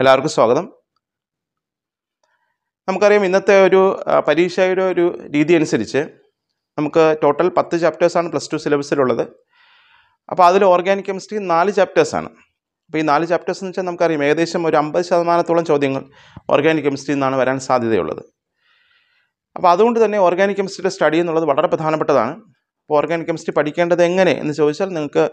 എല്ലാവർക്കും സ്വാഗതം നമുക്കറിയാം ഇന്നത്തെ ഒരു ആ, പരീക്ഷയുടെ ഒരു രീതി അനുസരിച്ച് നമുക്ക് ടോട്ടൽ പത്ത് ചാപ്റ്റേഴ്സാണ് പ്ലസ് ടു സിലബസിലുള്ളത് അപ്പോൾ അതിൽ ഓർഗാനിക് കെമിസ്ട്രി നാല് ചാപ്റ്റേഴ്സാണ് അപ്പോൾ ഈ നാല് ചാപ്റ്റേഴ്സ് എന്ന് വെച്ചാൽ നമുക്കറിയാം ഏകദേശം ഒരു അമ്പത് ശതമാനത്തോളം ചോദ്യങ്ങൾ ഓർഗാനിക് കെമിസ്ട്രിയിൽ നിന്നാണ് വരാൻ സാധ്യതയുള്ളത് അപ്പോൾ അതുകൊണ്ട് തന്നെ ഓർഗാനിക് കെമിസ്ട്രിയുടെ സ്റ്റഡി എന്നുള്ളത് വളരെ പ്രധാനപ്പെട്ടതാണ് അപ്പോൾ ഓർഗാനിക് കെമിസ്ട്രി പഠിക്കേണ്ടത് എങ്ങനെ എന്ന് ചോദിച്ചാൽ നിങ്ങൾക്ക്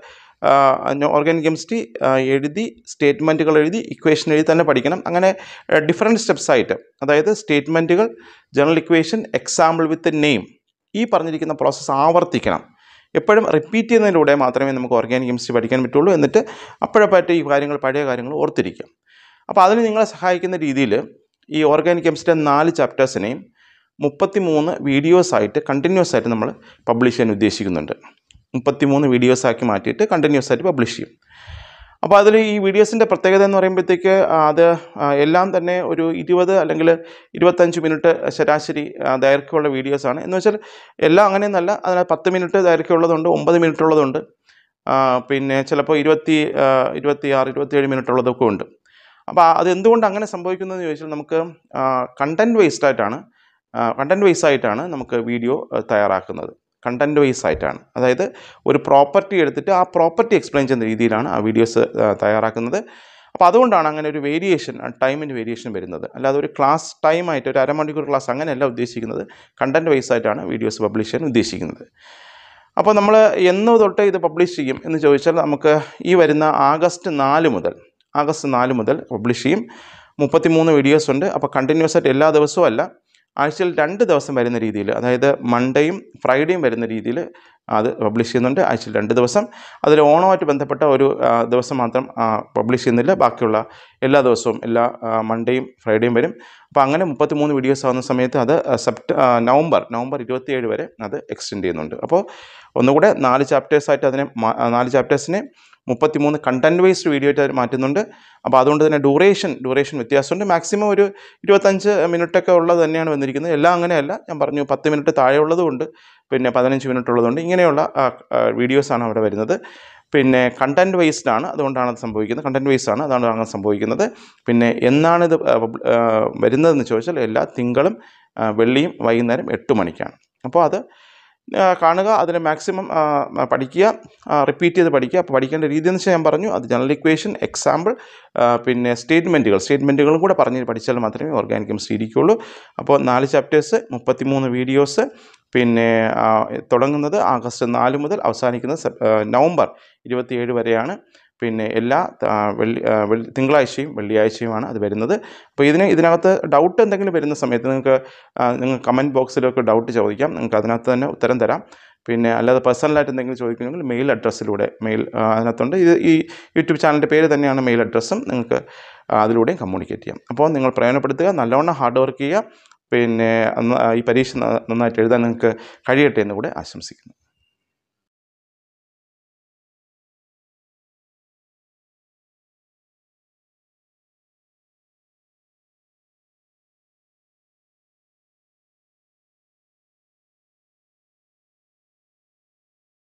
ഓർഗാനിക് കെമിസ്ട്രി എഴുതി സ്റ്റേറ്റ്മെൻറ്റുകൾ എഴുതി ഇക്വേഷൻ എഴുതി തന്നെ പഠിക്കണം അങ്ങനെ ഡിഫറെൻറ്റ് സ്റ്റെപ്സ് ആയിട്ട് അതായത് സ്റ്റേറ്റ്മെൻറ്റുകൾ general equation example with name ഈ പറഞ്ഞിരിക്കുന്ന പ്രോസസ്സ് ആവർത്തിക്കണം എപ്പോഴും റിപ്പീറ്റ് ചെയ്യുന്നതിലൂടെ മാത്രമേ നമുക്ക് ഓർഗാനിക് കെമിസ്ട്രി പഠിക്കാൻ പറ്റുള്ളൂ എന്നിട്ട് അപ്പോഴപ്പോഴത്തെ ഈ കാര്യങ്ങൾ പഴയ കാര്യങ്ങൾ ഓർത്തിരിക്കാം അപ്പോൾ അതിന് നിങ്ങളെ സഹായിക്കുന്ന രീതിയിൽ ഈ ഓർഗാനിക് കെമിസ്ട്രി നാല് ചാപ്റ്റേഴ്സിനെയും മുപ്പത്തി മൂന്ന് വീഡിയോസായിട്ട് കണ്ടിന്യൂസ് ആയിട്ട് നമ്മൾ പബ്ലിഷ് ചെയ്യാൻ ഉദ്ദേശിക്കുന്നുണ്ട് മുപ്പത്തി മൂന്ന് വീഡിയോസ് ആക്കി മാറ്റിയിട്ട് കണ്ടിന്യൂസ് ആയിട്ട് പബ്ലിഷ് ചെയ്യും അപ്പോൾ അതിൽ ഈ വീഡിയോസിൻ്റെ പ്രത്യേകത എന്ന് പറയുമ്പോഴത്തേക്ക് ആ, അത് ആ, എല്ലാം തന്നെ ഒരു ഇരുപത് അല്ലെങ്കിൽ ഇരുപത്തഞ്ച് മിനിറ്റ് ശരാശരി ആ, ദൈർഘ്യമുള്ള വീഡിയോസാണ് എന്ന് വെച്ചാൽ എല്ലാം അങ്ങനെയൊന്നല്ല അതിന് പത്ത് മിനിറ്റ് ദൈർഘ്യമുള്ളതുണ്ട് ഒമ്പത് മിനിറ്റ് ഉള്ളതുണ്ട് ആ, പിന്നെ ചിലപ്പോൾ ഇരുപത്തി ആ, ഇരുപത്തിയാറ് ഇരുപത്തിയേഴ് മിനിറ്റ് ഉള്ളതൊക്കെ ഉണ്ട് അപ്പോൾ അത് എന്തുകൊണ്ട് അങ്ങനെ സംഭവിക്കുന്നതെന്ന് ചോദിച്ചാൽ നമുക്ക് കണ്ടൻറ് വേസ്ഡ് ആയിട്ടാണ് കണ്ടൻറ് വൈസ് ആയിട്ടാണ് നമുക്ക് വീഡിയോ തയ്യാറാക്കുന്നത് കണ്ടൻറ് വൈസ് ആയിട്ടാണ് അതായത് ഒരു പ്രോപ്പർട്ടി എടുത്തിട്ട് ആ പ്രോപ്പർട്ടി എക്സ്പ്ലെയിൻ ചെയ്യുന്ന രീതിയിലാണ് ആ വീഡിയോസ് തയ്യാറാക്കുന്നത് അപ്പോൾ അതുകൊണ്ടാണ് അങ്ങനെ ഒരു വേരിയേഷൻ ടൈമിൻ്റെ വേരിയേഷൻ വരുന്നത് അല്ലാതെ ഒരു ക്ലാസ് ടൈമായിട്ട് ഒരു അരമണിക്കൂർ ക്ലാസ് അങ്ങനെയല്ല ഉദ്ദേശിക്കുന്നത് കണ്ടൻറ് വൈസ് ആയിട്ടാണ് വീഡിയോസ് പബ്ലിഷ് ചെയ്യാൻ ഉദ്ദേശിക്കുന്നത് അപ്പോൾ നമ്മൾ എന്ന് തൊട്ട് ഇത് പബ്ലിഷ് ചെയ്യും എന്ന് ചോദിച്ചാൽ നമുക്ക് ഈ വരുന്ന ആഗസ്റ്റ് നാല് മുതൽ ആഗസ്റ്റ് നാല് മുതൽ പബ്ലിഷ് ചെയ്യും മുപ്പത്തിമൂന്ന് വീഡിയോസ് ഉണ്ട് അപ്പോൾ കണ്ടിന്യൂസ് ആയിട്ട് എല്ലാ ദിവസവും അല്ല ആഴ്ചയിൽ രണ്ട് ദിവസം വരുന്ന രീതിയിൽ അതായത് മൺഡേയും ഫ്രൈഡേയും വരുന്ന രീതിയിൽ അത് പബ്ലിഷ് ചെയ്യുന്നുണ്ട് ആഴ്ചയിൽ രണ്ട് ദിവസം അതിൽ ഓണമായിട്ട് ബന്ധപ്പെട്ട ഒരു ആ, ദിവസം മാത്രം പബ്ലിഷ് ചെയ്യുന്നില്ല ബാക്കിയുള്ള എല്ലാ ദിവസവും എല്ലാ ആ, മൺഡേയും ഫ്രൈഡേയും വരും അപ്പോൾ അങ്ങനെ മുപ്പത്തിമൂന്ന് വീഡിയോസ് ആവുന്ന സമയത്ത് അത് സെപ്റ്റ ആ, നവംബർ നവംബർ ഇരുപത്തിയേഴ് വരെ അത് എക്സ്റ്റെൻഡ് ചെയ്യുന്നുണ്ട് അപ്പോൾ ഒന്നുകൂടെ നാല് ചാപ്റ്റേഴ്സായിട്ട് അതിനെ മാ- ആ, നാല് ചാപ്റ്റേഴ്സിനെ മുപ്പത്തിമൂന്ന് കണ്ടൻറ് വൈസ്ഡ് വീഡിയോ ആയിട്ട് മാറ്റുന്നുണ്ട് അപ്പോൾ അതുകൊണ്ട് തന്നെ ഡ്യൂറേഷൻ ഡ്യൂറേഷൻ വ്യത്യാസമുണ്ട് മാക്സിമം ഒരു ഇരുപത്തഞ്ച് മിനിറ്റൊക്കെ ഉള്ളത് തന്നെയാണ് വന്നിരിക്കുന്നത് എല്ലാം അങ്ങനെയല്ല ഞാൻ പറഞ്ഞു പത്ത് മിനിറ്റ് താഴെ ഉള്ളതുമുണ്ട് പിന്നെ പതിനഞ്ച് മിനിറ്റ് ഉള്ളതുകൊണ്ട് ഇങ്ങനെയുള്ള വീഡിയോസാണ് അവിടെ വരുന്നത് പിന്നെ കണ്ടൻറ് വൈസ്ഡ് ആണ് അതുകൊണ്ടാണ് അത് സംഭവിക്കുന്നത് കണ്ടൻറ് വൈസ് ആണ് അതാണ് അങ്ങനെ സംഭവിക്കുന്നത് പിന്നെ എന്നാണ് ഇത് ആ, പബ്ല- ആ, വരുന്നതെന്ന് ചോദിച്ചാൽ എല്ലാ തിങ്കളും ആ, വെള്ളിയും വൈകുന്നേരം എട്ട് മണിക്കാണ് അപ്പോൾ അത് ആ, കാണുക അതിന് മാക്സിമം ആ, പഠിക്കുക റിപ്പീറ്റ് ചെയ്ത് പഠിക്കുക അപ്പോൾ പഠിക്കേണ്ട രീതി എന്ന് വെച്ചാൽ ഞാൻ പറഞ്ഞു അത് ജനറൽ ഇക്വേഷൻ എക്സാമ്പിൾ പിന്നെ സ്റ്റേറ്റ്മെൻറ്റുകൾ സ്റ്റേറ്റ്മെൻറ്റുകളും കൂടെ പറഞ്ഞ് പഠിച്ചാൽ മാത്രമേ ഓർഗാനിക് കെമിസ്ട്രി ഇരിക്കുകയുള്ളൂ അപ്പോൾ നാല് ചാപ്റ്റേഴ്സ് മുപ്പത്തിമൂന്ന് വീഡിയോസ് പിന്നെ ആ, തുടങ്ങുന്നത് ആഗസ്റ്റ് നാല് മുതൽ അവസാനിക്കുന്നത് സെപ്- ആ, നവംബർ ഇരുപത്തിയേഴ് വരെയാണ് പിന്നെ എല്ലാ ആ, വെള്ളി ആ, വെള്ളി തിങ്കളാഴ്ചയും വെള്ളിയാഴ്ചയുമാണ് അത് വരുന്നത് അപ്പോൾ ഇതിന് ഇതിനകത്ത് ഡൗട്ട് എന്തെങ്കിലും വരുന്ന സമയത്ത് നിങ്ങൾക്ക് ആ, നിങ്ങൾ കമൻറ്റ് ബോക്സിലൊക്കെ ഡൗട്ട് ചോദിക്കാം നിങ്ങൾക്ക് അതിനകത്ത് തന്നെ ഉത്തരം തരാം പിന്നെ അല്ലാതെ പേഴ്സണലായിട്ട് എന്തെങ്കിലും ചോദിക്കണമെങ്കിൽ മെയിൽ അഡ്രസ്സിലൂടെ മെയിൽ ആ, അതിനകത്തുണ്ട് ഇത് ഈ യൂട്യൂബ് ചാനലിൻ്റെ പേര് തന്നെയാണ് മെയിൽ അഡ്രസ്സും നിങ്ങൾക്ക് ആ, അതിലൂടെയും കമ്മ്യൂണിക്കേറ്റ് ചെയ്യാം അപ്പോൾ നിങ്ങൾ പ്രയോജനപ്പെടുത്തുക നല്ലവണ്ണം ഹാർഡ് വർക്ക് ചെയ്യുക പിന്നെ അന്ന് ഈ പരീക്ഷ ന- നന്നായിട്ട് എഴുതാൻ നിങ്ങൾക്ക് കഴിയട്ടെ എന്ന് കൂടെ ആശംസിക്കുന്നു